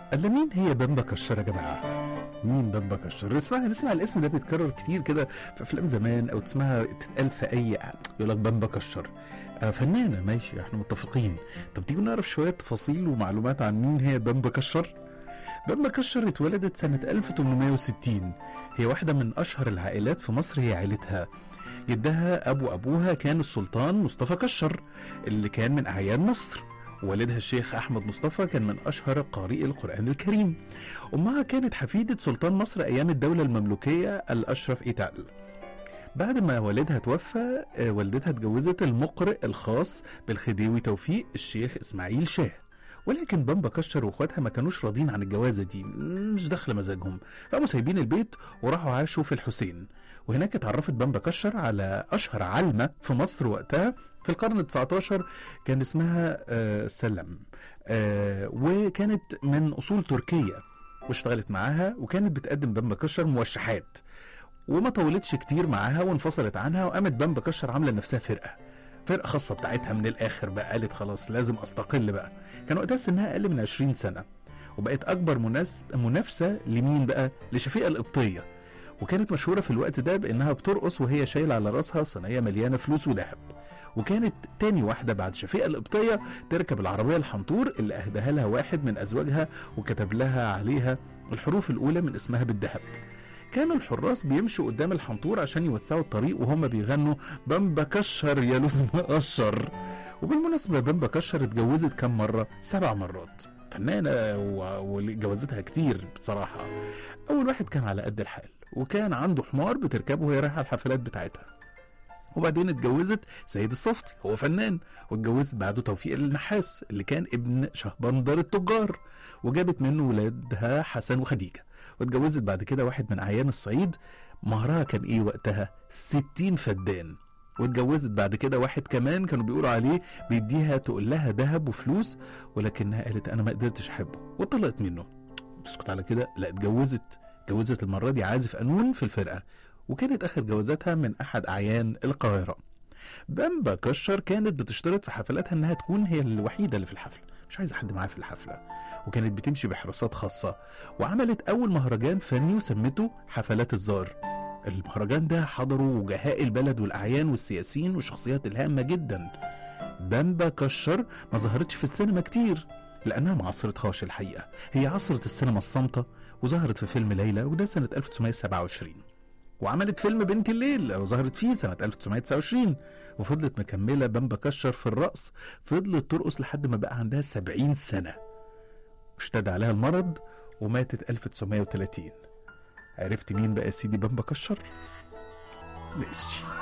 قال مين هي بامبا كشر يا جماعه مين بامبا كشر نسمع نسمع الاسم ده بيتكرر كتير كده في افلام زمان او تسمعها تتقال في اي يقول لك بامبا كشر آه فنانه ماشي احنا متفقين طب تيجي نعرف شويه تفاصيل ومعلومات عن مين هي بامبا كشر بامبا كشر اتولدت سنة 1860 هي واحدة من أشهر العائلات في مصر هي عائلتها جدها أبو أبوها كان السلطان مصطفى كشر اللي كان من أعيان مصر والدها الشيخ أحمد مصطفى كان من أشهر قارئي القرآن الكريم أمها كانت حفيدة سلطان مصر أيام الدولة المملوكية الأشرف إيتال بعد ما والدها توفى آه، والدتها اتجوزت المقرئ الخاص بالخديوي توفيق الشيخ إسماعيل شاه ولكن بامبا كشر واخواتها ما كانوش راضيين عن الجوازه دي مش داخله مزاجهم فقاموا سايبين البيت وراحوا عاشوا في الحسين وهناك اتعرفت بامبا كشر على اشهر عالمه في مصر وقتها في القرن ال 19 كان اسمها آه، سلم آه، وكانت من اصول تركيه واشتغلت معاها وكانت بتقدم بامبا كشر موشحات وما طولتش كتير معاها وانفصلت عنها وقامت بامبا كشر عامله لنفسها فرقه فرقه خاصه بتاعتها من الاخر بقى قالت خلاص لازم استقل بقى كان وقتها سنها اقل من 20 سنه وبقت اكبر مناس... منافسه لمين بقى لشفيقه القبطيه وكانت مشهوره في الوقت ده بانها بترقص وهي شايله على راسها صينيه مليانه فلوس وذهب وكانت تاني واحده بعد شفيقه القبطيه تركب العربيه الحنطور اللي اهداها لها واحد من ازواجها وكتب لها عليها الحروف الاولى من اسمها بالذهب كانوا الحراس بيمشوا قدام الحنطور عشان يوسعوا الطريق وهم بيغنوا بامبا كشر يا لوز مقشر وبالمناسبة بامبا كشر اتجوزت كام مرة؟ سبع مرات فنانة و- وجوازتها كتير بصراحة أول واحد كان على قد الحال وكان عنده حمار بتركبه وهي رايحة الحفلات بتاعتها وبعدين اتجوزت سيد الصفتي هو فنان واتجوزت بعده توفيق النحاس اللي كان ابن شهبندر التجار وجابت منه ولادها حسن وخديجة واتجوزت بعد كده واحد من أعيان الصعيد مهرها كان إيه وقتها 60 فدان واتجوزت بعد كده واحد كمان كانوا بيقولوا عليه بيديها تقول لها ذهب وفلوس ولكنها قالت انا ما قدرتش احبه وطلقت منه تسكت على كده لا اتجوزت اتجوزت المره دي عازف قانون في الفرقه وكانت اخر جوازاتها من احد اعيان القاهره بامبا كشر كانت بتشترط في حفلاتها انها تكون هي الوحيده اللي في الحفله مش عايزه حد معاها في الحفله وكانت بتمشي بحراسات خاصه وعملت اول مهرجان فني وسمته حفلات الزار المهرجان ده حضروا وجهاء البلد والاعيان والسياسيين والشخصيات الهامه جدا بامبا كشر ما ظهرتش في السينما كتير لانها ما عصرتهاش الحقيقه هي عصرت السينما الصامته وظهرت في فيلم ليلى وده سنه 1927 وعملت فيلم بنت الليل وظهرت فيه سنة 1929 وفضلت مكملة بامبا كشر في الرقص فضلت ترقص لحد ما بقى عندها 70 سنة واشتد عليها المرض وماتت 1930 عرفت مين بقى يا سيدي بامبا كشر؟ ماشي